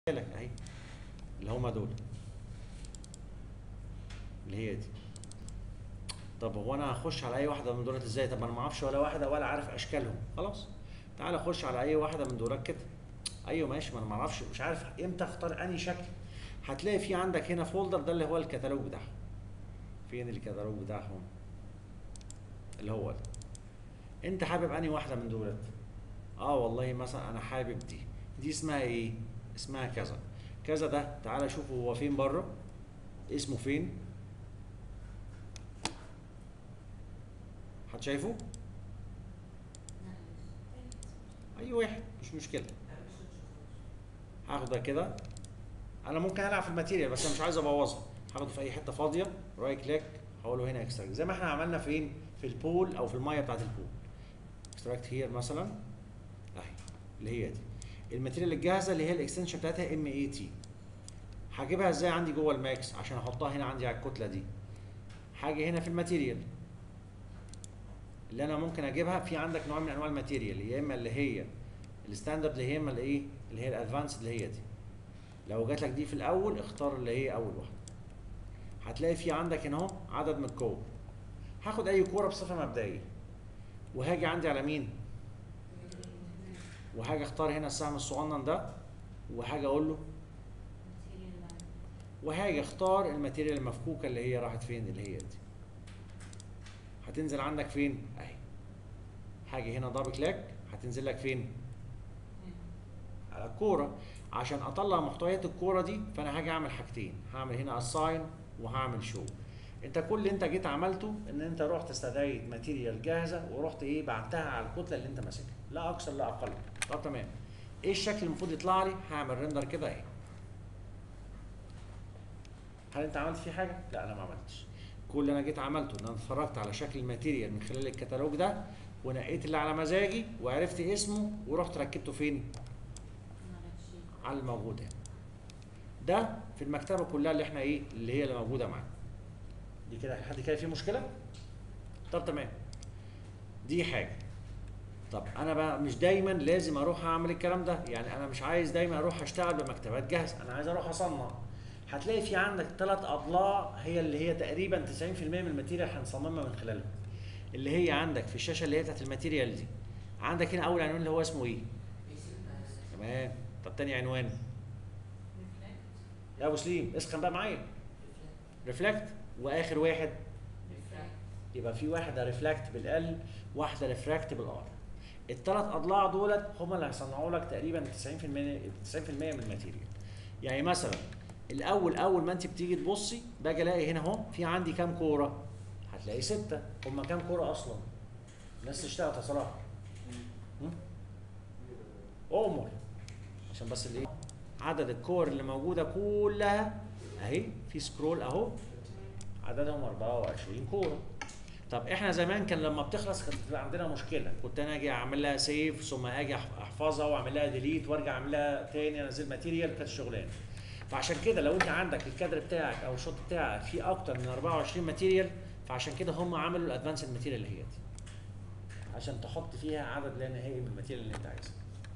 لك اهي اللي هما دول اللي هي دي طب هو انا هخش على اي واحده من دولت ازاي طب انا ما اعرفش ولا واحده ولا عارف اشكالهم خلاص تعالى اخش على اي واحده من دولت كده ايوه ماشي ما انا ما اعرفش مش عارف امتى اختار انهي شكل هتلاقي في عندك هنا فولدر ده اللي هو الكتالوج بتاعهم فين الكتالوج بتاعهم اللي هو ده انت حابب انهي واحده من دولت اه والله مثلا انا حابب دي دي اسمها ايه اسمها كذا كذا ده تعالى شوفه هو فين بره اسمه فين حد شايفه اي واحد مش مشكله هاخد ده كده انا ممكن العب في الماتيريال بس انا مش عايز ابوظها هاخده في اي حته فاضيه رايت كليك هقول له هنا اكستراكت زي ما احنا عملنا فين في البول او في الميه بتاعت البول اكستراكت هير مثلا اهي اللي هي دي الماتيريال الجاهزه اللي هي الاكستنشن بتاعتها ام اي تي هجيبها ازاي عندي جوه الماكس عشان احطها هنا عندي على الكتله دي حاجه هنا في الماتيريال اللي انا ممكن اجيبها في عندك نوع من انواع الماتيريال يا اما اللي هي الستاندرد اللي هي اما الايه اللي هي الادفانس اللي هي دي لو جات لك دي في الاول اختار اللي هي اول واحده هتلاقي في عندك هنا اهو عدد من الكور هاخد اي كوره بصفه مبدئيه وهاجي عندي على مين وهاجي اختار هنا السهم الصغنن ده وهاجي اقول له وهاجي اختار الماتيريال المفكوكه اللي هي راحت فين اللي هي دي هتنزل عندك فين اهي هاجي هنا دبل كليك هتنزل لك فين على الكوره عشان اطلع محتويات الكوره دي فانا هاجي اعمل حاجتين هعمل هنا اساين وهعمل شو انت كل اللي انت جيت عملته ان انت رحت استدعيت ماتيريال جاهزه ورحت ايه بعتها على الكتله اللي انت ماسكها لا اكثر لا اقل طب تمام ايه الشكل اللي المفروض يطلع لي هعمل ريندر كده اهي هل انت عملت فيه حاجه لا انا ما عملتش كل اللي انا جيت عملته ان انا اتفرجت على شكل الماتيريال من خلال الكتالوج ده ونقيت اللي على مزاجي وعرفت اسمه ورحت ركبته فين على الموجود هنا ده في المكتبه كلها اللي احنا ايه اللي هي اللي موجوده معانا دي كده حد كده فيه مشكله طب تمام دي حاجه طب انا بقى مش دايما لازم اروح اعمل الكلام ده يعني انا مش عايز دايما اروح اشتغل بمكتبات جاهزه انا عايز اروح اصنع هتلاقي في عندك ثلاث اضلاع هي اللي هي تقريبا 90% من الماتيريال هنصممها من خلالهم اللي هي عندك في الشاشه اللي هي بتاعت الماتيريال دي عندك هنا اول عنوان اللي هو اسمه ايه تمام طب تاني عنوان يا ابو سليم اسخن بقى معايا ريفلكت واخر واحد يبقى في واحده ريفلكت بالال واحده ريفراكت بالار الثلاث اضلاع دولت هم اللي هيصنعوا لك تقريبا 90% 90% من الماتيريال يعني مثلا الاول اول ما انت بتيجي تبصي باجي الاقي هنا اهو في عندي كام كوره هتلاقي سته هم كام كوره اصلا الناس تشتغل يا صلاح عمر عشان بس الايه عدد الكور اللي موجوده كلها اهي في سكرول اهو عددهم 24 كوره طب احنا زمان كان لما بتخلص كانت بتبقى عندنا مشكله كنت انا اجي اعمل لها سيف ثم اجي احفظها واعمل لها ديليت وارجع اعمل لها تاني انزل ماتيريال كانت شغلانه فعشان كده لو انت عندك الكادر بتاعك او الشوط بتاعك فيه اكتر من 24 ماتيريال فعشان كده هم عملوا الادفانس ماتيريال اللي هي دي عشان تحط فيها عدد لا نهائي من الماتيريال اللي انت عايزها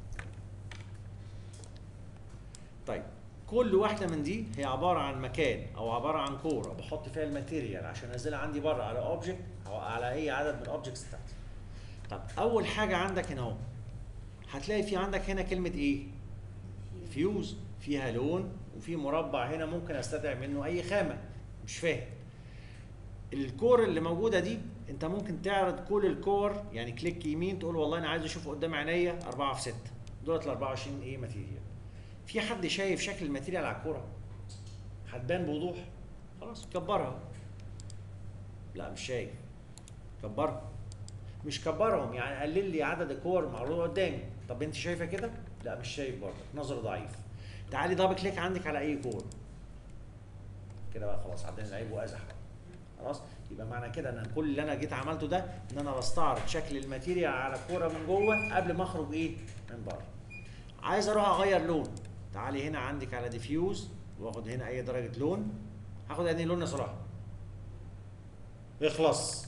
طيب كل واحده من دي هي عباره عن مكان او عباره عن كوره بحط فيها الماتيريال عشان انزلها عندي بره على اوبجكت او على اي عدد من الاوبجكتس بتاعتي طب اول حاجه عندك هنا اهو هتلاقي في عندك هنا كلمه ايه فيوز فيها لون وفي مربع هنا ممكن استدعي منه اي خامه مش فاهم الكور اللي موجوده دي انت ممكن تعرض كل الكور يعني كليك يمين تقول والله انا عايز اشوف قدام عينيا 4 في 6 دولت ال 24 ايه ماتيريال في حد شايف شكل الماتيريال على الكوره هتبان بوضوح خلاص كبرها لا مش شايف كبرها مش كبرهم يعني قلل لي عدد الكور معروضه قدامي طب انت شايفه كده لا مش شايف برضه نظر ضعيف تعالي دبل كليك عندك على اي كور كده بقى خلاص عدينا العيب وازح بقى خلاص يبقى معنى كده ان كل اللي انا جيت عملته ده ان انا بستعرض شكل الماتيريال على الكوره من جوه قبل ما اخرج ايه من بره عايز اروح اغير لون تعالي هنا عندك على ديفيوز واخد هنا اي درجه لون هاخد انهي لون يا صلاح اخلص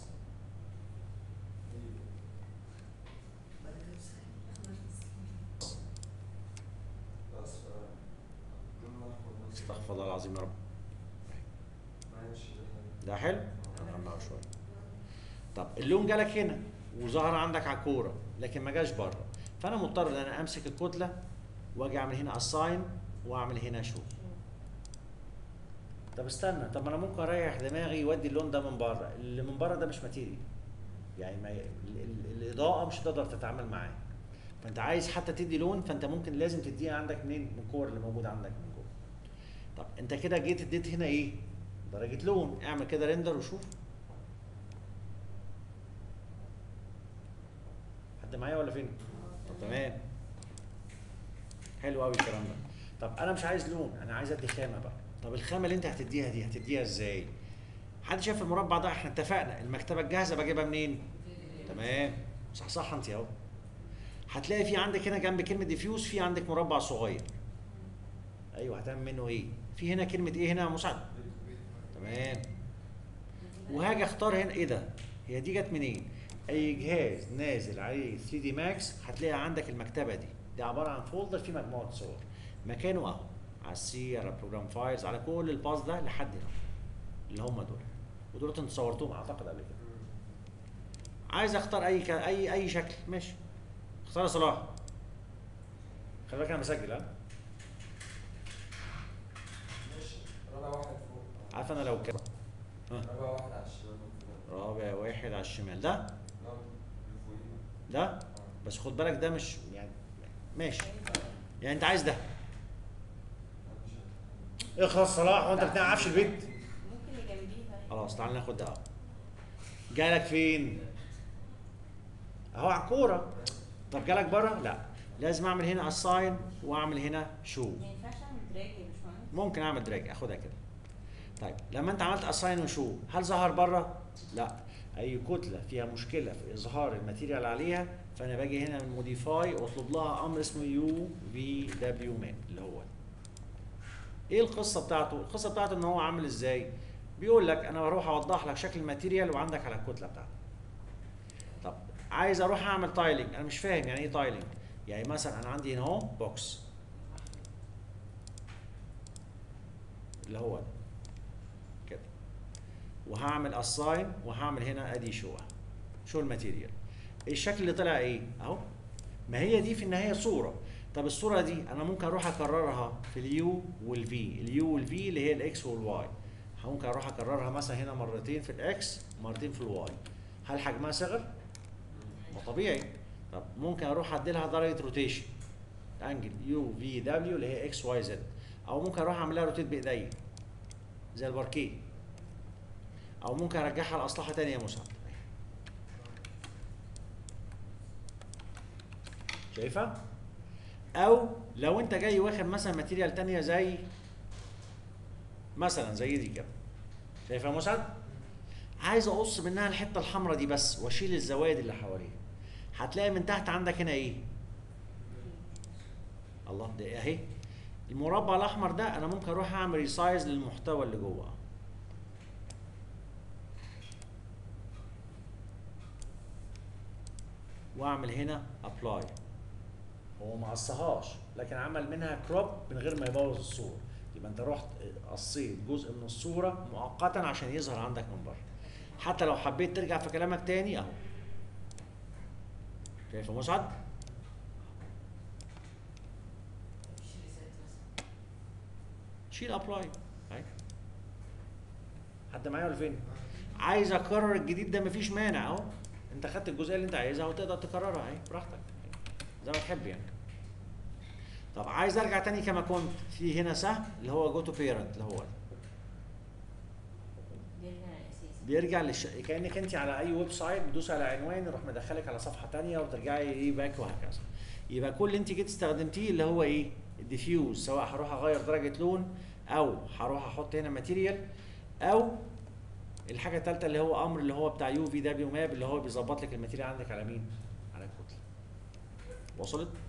استغفر الله العظيم يا رب ماشي ده حلو نغمقه شويه طب اللون جالك هنا وظهر عندك على الكوره لكن ما جاش بره فانا مضطر ان انا امسك الكتله واجي اعمل هنا اساين واعمل هنا شو طب استنى طب ما انا ممكن اريح دماغي وادي اللون ده من بره اللي من بره ده مش ماتيريال يعني ما ي... ال- ال- الاضاءه مش هتقدر تتعامل معاه فانت عايز حتى تدي لون فانت ممكن لازم تديه عندك منين من الكور اللي موجود عندك من جوه طب انت كده جيت اديت هنا ايه درجه لون اعمل كده ريندر وشوف حد معايا ولا فين طب تمام حلو قوي الكلام ده طب انا مش عايز لون انا عايز ادي خامه بقى طب الخامه اللي انت هتديها دي هتديها ازاي حد شاف المربع ده احنا اتفقنا المكتبه الجاهزه بجيبها منين تمام صح صح انت اهو هتلاقي في عندك هنا جنب كلمه ديفيوز في عندك مربع صغير ايوه هتعمل منه ايه في هنا كلمه ايه هنا يا مساعد تمام وهاجي اختار هنا ايه ده هي دي جت منين اي جهاز نازل عليه 3 دي ماكس هتلاقي عندك المكتبه دي دي عباره عن فولدر فيه مجموعه صور مكانه اهو على السي على بروجرام فايلز على كل الباص ده لحد هنا اللي هم دول ودول انتوا صورتوهم اعتقد قبل كده عايز اختار اي ك... اي اي شكل ماشي اختار يا صلاح خلي بالك انا بسجل ها ماشي رابع واحد فوق عارف انا لو كده ها رابع واحد على الشمال من فوق رابع واحد على الشمال ده لا اللي فوقيه ده آه. بس خد بالك ده مش يعني ماشي يعني انت عايز ده أنا مش عارف. اخلص صلاح وانت بتنام عفش البيت ممكن اللي جنبيه طيب خلاص تعال ناخد ده اهو جالك فين اهو على الكوره طب جالك بره لا لازم اعمل هنا اساين واعمل هنا شو ما ينفعش اعمل دراج يا باشمهندس ممكن اعمل دراج اخدها كده طيب لما انت عملت اساين وشو هل ظهر بره لا اي كتله فيها مشكله في اظهار الماتيريال عليها فانا باجي هنا من موديفاي واطلب لها امر اسمه يو في دبليو ماب اللي هو ايه القصه بتاعته القصه بتاعته ان هو عامل ازاي بيقول لك انا بروح اوضح لك شكل الماتيريال وعندك على الكتله بتاعتك طب عايز اروح اعمل تايلنج انا مش فاهم يعني ايه تايلنج يعني مثلا انا عندي هنا اهو بوكس اللي هو ده كده وهعمل اساين وهعمل هنا ادي شو شو الماتيريال الشكل اللي طلع ايه اهو ما هي دي في النهايه صوره طب الصوره دي انا ممكن اروح اكررها في اليو والفي اليو والفي اللي هي الاكس والواي ممكن اروح اكررها مثلا هنا مرتين في الاكس مرتين في الواي هل حجمها صغر ما طبيعي طب ممكن اروح ادي لها درجه روتيشن انجل يو في دبليو اللي هي اكس واي زد او ممكن اروح اعملها روتيت بايديا زي الباركيه او ممكن ارجعها لاصلها تاني يا مساعد شايفها او لو انت جاي واخد مثلا ماتيريال تانية زي مثلا زي دي كده شايفها يا مسعد عايز اقص منها الحته الحمراء دي بس واشيل الزوايد اللي حواليها هتلاقي من تحت عندك هنا ايه الله ده اهي المربع الاحمر ده انا ممكن اروح اعمل ريسايز للمحتوى اللي جوه واعمل هنا ابلاي هو ما قصهاش لكن عمل منها كروب من غير ما يبوظ الصوره يبقى انت رحت قصيت جزء من الصوره مؤقتا عشان يظهر عندك من بره حتى لو حبيت ترجع في كلامك تاني اهو شايف يا مسعد شيل ابلاي اهي حد معايا ولا فين عايز اكرر الجديد ده مفيش مانع اهو انت خدت الجزئيه اللي انت عايزها وتقدر تكررها اهي براحتك زي ما تحب يعني طب عايز ارجع تاني كما كنت في هنا سهم اللي هو جو تو بيرنت اللي هو ده. بيرجع الاساسي بيرجع للش... كانك انت على اي ويب سايت بتدوس على عنوان يروح مدخلك على صفحه تانية وترجعي ايه باك وهكذا يبقى كل اللي انت جيت استخدمتيه اللي هو ايه الديفيوز سواء هروح اغير درجه لون او هروح احط هنا ماتيريال او الحاجه الثالثه اللي هو امر اللي هو بتاع يو في دبليو ماب اللي هو بيظبط لك الماتيريال عندك على مين على الكتله وصلت